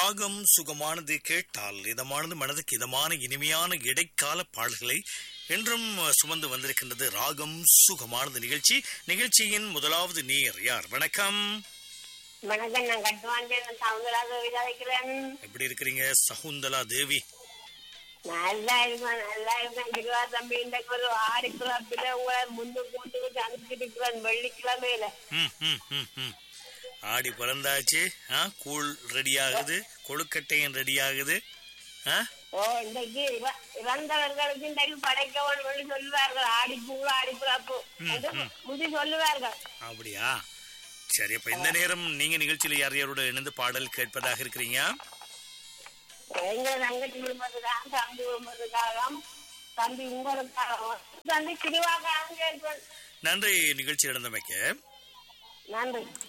ராகம் சுகமானது கேட்டால் இதமானது மனதுக்கு இதமான இனிமையான இடைக்கால பாடல்களை என்றும் சுமந்து வந்திருக்கின்றது ராகம் சுகமானது நிகழ்ச்சி நிகழ்ச்சியின் முதலாவது நீர் யார் வணக்கம் வணக்கம் நான் கட்டுவாண்டேன் சவுந்தராக விசாரிக்கிறேன் எப்படி இருக்கிறீங்க சகுந்தலா தேவி நல்லா இருக்கேன் நல்லா இருக்கேன் கிருவா தம்பி இன்றைக்கு ஒரு ஆடி பிறப்பில உங்களை முன்னு கூட்டு அனுப்பிச்சிருக்கிறேன் வெள்ளிக்கிழமையில ம், ம், ம், ம். ஆடி பிறந்தாச்சு ஆ, கூழ் ரெடி ஆகுது கொழுக்கட்டையும் ரெடி ஆகுது ஆ? ஓ இன்றைக்கு இற- இறந்தவர்களுக்கு இன்றைக்கு படைக்க வேண்டும் என்று சொல்லுவார்கள் ஆடி பூ ஆடி பிறப்பு என்று முந்தி சொல்லுவார்கள் அப்படியா சரி அப்ப இந்த நேரம் நீங்க நிகழ்ச்சியில யார் யாரோட இணைந்து பாடல் கேட்பதாக இருக்கிறீங்க எங்க தங்கச்சி குடும்பத்துக்காக தம்பி குடும்பத்துக்காகவும் தம்பி உங்களுக்காகவும் தம்பி திருவாக்காகவும் கேட்பேன் நன்றி நிகழ்ச்சி நடந்தமைக்க நன்றி